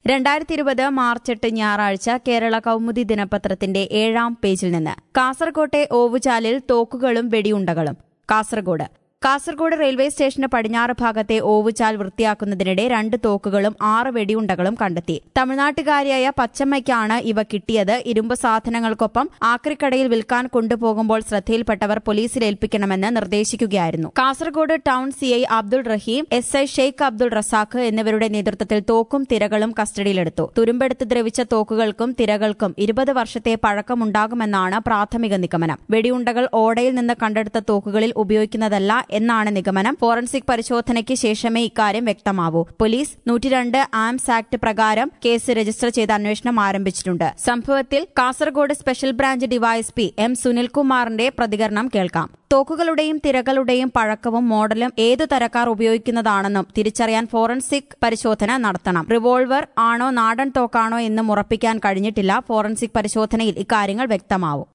രണ്ടായിരത്തി ഇരുപത് മാർച്ച് എട്ട് ഞായറാഴ്ച കേരള കൗമുദി ദിനപത്രത്തിന്റെ ഏഴാം പേജിൽ നിന്ന് കാസർകോട്ടെ ഓവുചാലിൽ തോക്കുകളും വെടിയുണ്ടകളും കാസർഗോഡ് കാസർഗോഡ് റെയിൽവേ സ്റ്റേഷന് പടിഞ്ഞാറ് ഭാഗത്തെ ഓവുചാൽ വൃത്തിയാക്കുന്നതിനിടെ രണ്ട് തോക്കുകളും ആറ് വെടിയുണ്ടകളും കണ്ടെത്തി തമിഴ്നാട്ടുകാരിയായ പച്ചമ്മയ്ക്കാണ് ഇവ കിട്ടിയത് ഇരുമ്പ് സാധനങ്ങൾക്കൊപ്പം ആക്രിക്കടയിൽ വിൽക്കാൻ കൊണ്ടുപോകുമ്പോൾ ശ്രദ്ധയിൽപ്പെട്ടവർ പോലീസിൽ ഏൽപ്പിക്കണമെന്ന് നിർദ്ദേശിക്കുകയായിരുന്നു Kasaragod town CI Abdul Raheem S I Sheikh Abdul Razak എന്നിവരുടെ നേതൃത്വത്തിൽ തോക്കും തിരകളും കസ്റ്റഡിയിലെടുത്തു തുരുമ്പെടുത്ത് ദ്രവിച്ച തോക്കുകൾക്കും തിരകൾക്കും ഇരുപത് വർഷത്തെ പഴക്കമുണ്ടാകുമെന്നാണ് പ്രാഥമിക നിഗമനം വെടിയുണ്ടകൾ ഓടയിൽ നിന്ന് കണ്ടെടുത്ത തോക്കുകളിൽ ഉപയോഗിക്കുന്നതല്ല എന്നാണ് നിഗമനം ഫോറൻസിക് പരിശോധനയ്ക്ക് ശേഷമേ ഇക്കാര്യം വ്യക്തമാവൂ പോലീസ് നൂറ്റിരണ്ട് ആംസ് ആക്ട് പ്രകാരം കേസ് രജിസ്റ്റർ ചെയ്ത് അന്വേഷണം ആരംഭിച്ചിട്ടുണ്ട് സംഭവത്തിൽ Kasaragod special branch DYSP M സുനിൽകുമാറിന്റെ പ്രതികരണം കേൾക്കാം തോക്കുകളുടെയും തിരകളുടെയും പഴക്കവും മോഡലും ഏതു തരക്കാർ ഉപയോഗിക്കുന്നതാണെന്നും തിരിച്ചറിയാൻ ഫോറൻസിക് പരിശോധന നടത്തണം റിവോൾവർ ആണോ നാടൻ തോക്കാണോ എന്നും ഉറപ്പിക്കാൻ കഴിഞ്ഞിട്ടില്ല ഫോറൻസിക് പരിശോധനയിൽ ഇക്കാര്യങ്ങൾ വ്യക്തമാവും